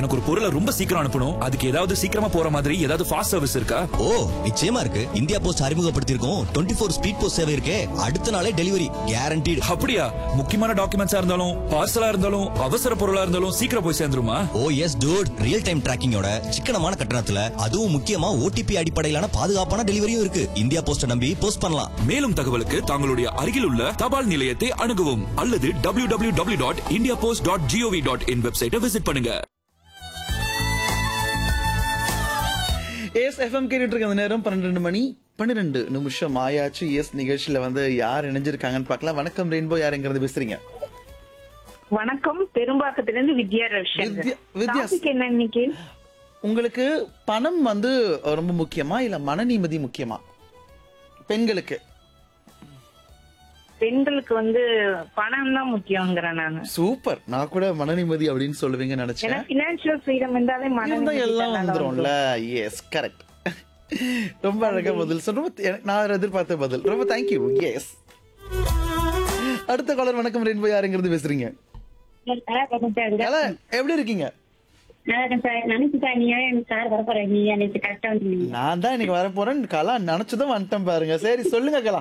எனக்கு ஒரு பொருளை ரொம்ப சீக்கிரம் அனுப்பணும் அதுக்கு ஏதாவது சீக்கிரமா போற மாதிரி ஏதாவது ஃபாஸ்ட் சர்வீஸ் இருக்கா ஓ நிச்சயமா இருக்கு இந்தியா போஸ்ட் அறிமுகப்படுத்தியிருக்கோம் டுவெண்ட்டி ஃபோர் ஸ்பீட் போஸ்ட் சேவை இருக்கே அடுத்த நாளே டெலிவரி கேரண்டீடு அப்படியா முக்கியமான டாக்குமெண்ட்ஸா இருந்தாலும் பார்சலா இருந்தாலும் அவசர பொருளா இருந்தாலும் சீக்கிரம் போய் சேர்ந்துருமா oh yes dude real time டிராக்கிங்கோட சிக்கனமான கட்டணத்துல அதுவும் முக்கியமா ஓடிபி அடிப்படையிலான பாதுகாப்பான டெலிவரியும் இருக்கு இந்தியா போஸ்ட நம்பி போஸ்ட் பண்ணலாம் மேலும் தகவலுக்கு தங்களுடைய அருகில் உள்ள தபால் நிலையத்தை அணுகவும் அல்லது W W W dot India post dot GOV dot in வெப்சைட்டை விசிட் பண்ணுங்க எஸ் எஃப்எம் கேட்டுட்டு இருக்க அந்த நேரம் பன்னிரெண்டு மணி பன்னிரெண்டு நிமிஷம் ஆயாச்சு எஸ் நிகழ்ச்சியில வந்து யார் இணைஞ்சிருக்காங்கன்னு பார்க்கலாம் வணக்கம் ரெயின்போ யாருங்கிறது பேசுறீங்க வணக்கம் பெரும்பாக்கத்திலிருந்து வித்யா வித்யா- ரவிசங்கர் வித்யா- டாபிக் என்ன இன்னைக்கு உங்களுக்கு பணம் வந்து ரொம்ப முக்கியமா இல்ல மன நிம்மதி முக்கியமா பெண்களுக்கு பெண்களுக்கு வந்து பணம் தான் முக்கியங்கிறேன் நானு சூப்பர் நான் கூட மன நிம்மதி அப்படின்னு சொல்லுவீங்கன்னு ஏன்னா நினைச்சேன் பினான்சியல் ஃப்ரீடம் இருந்தாலே மன இருந்தா நிம்மதி எல்லாம் தன்னால வந்துரும்ல எஸ் கரெக்ட் ரொம்ப அழகா பதில் சொல்ற ரொம்ப எனக்கு- நான் எதிர்பார்த்த பதில் ரொம்ப தேங்க்யூ எஸ் அடுத்த காலர் வணக்கம் ரெயின்போ யாருங்கிறது பேசுறீங்க ஹலோ எப்படி இருக்கீங்க நான் தான் இன்னைக்கு வர போறேன் கலா நினைச்சதும் வந்துட்டேன் பாருங்க சரி சொல்லுங்க கலா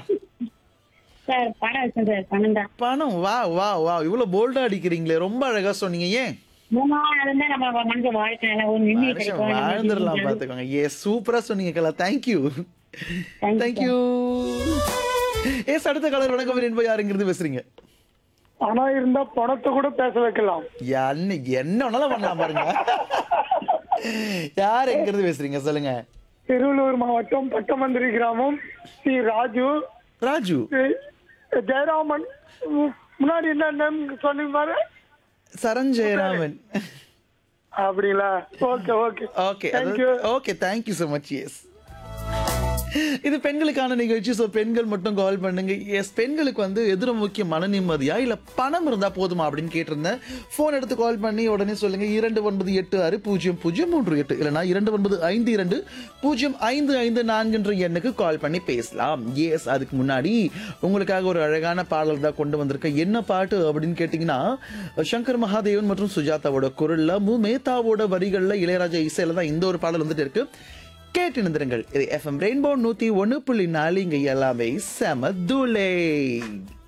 பணம் வா வா வா இவ்வளவு போல்டா அடிக்கிறீங்களே ரொம்ப அழகா சொன்னீங்க ஏன் மனுஷன் வாழ்ந்துடலாம் பாத்துக்கோங்க ஏ சூப்பரா சொன்னீங்க கலா தேங்க்யூ தேங்க்யூ ஏஸ் அடுத்த கலர் வணக்கம் ரெயின்போ யாருங்கிறது பேசுறீங்க பணம் இருந்தா பணத்தை கூட பேச வைக்கலாம் என்ன என்ன வேணாலும் பண்ணலாம் பாருங்க யார் எங்கிருந்து பேசுறீங்க சொல்லுங்க திருவள்ளூர் மாவட்டம் பட்டமந்திரி கிராமம் ஸ்ரீ ராஜு ராஜு ஸ்ரீ ஜெயராமன் மு- முன்னாடி என்ன நேம் சொன்னீங்க பாரு சரண் ஜெயராமன் அப்படிங்களா okay okay okay thank you okay thank you so much yes இது பெண்களுக்கான நிகழ்ச்சி ஸோ பெண்கள் மட்டும் கால் பண்ணுங்க எஸ் பெண்களுக்கு வந்து எதிர முக்கிய மன நிம்மதியா இல்ல பணம் இருந்தா போதுமா அப்படின்னு கேட்டிருந்தேன் ஃபோன் எடுத்து கால் பண்ணி உடனே சொல்லுங்க இரண்டு ஒன்பது எட்டு ஆறு பூஜ்ஜியம் பூஜ்ஜியம் மூன்று எட்டு இல்லைனா இரண்டு ஒன்பது ஐந்து இரண்டு பூஜ்ஜியம் ஐந்து ஐந்து நான்குன்ற எண்ணுக்கு கால் பண்ணி பேசலாம் எஸ் அதுக்கு முன்னாடி உங்களுக்காக ஒரு அழகான பாடல் தான் கொண்டு வந்திருக்கேன் என்ன பாட்டு அப்படின்னு கேட்டிங்கன்னா சங்கர் மகாதேவன் மற்றும் சுஜாதாவோட குரல்ல மு மேத்தாவோட வரிகள்ல இளையராஜா இசையில தான் இந்த ஒரு பாடல் வந்துட்டு இருக்கு கேட்டு நிந்திருங்கள் இது எஃப்எம் ரெயின்போ நூத்தி ஒன்னு புள்ளி நாலு இங்க எல்லாமே செம தூளே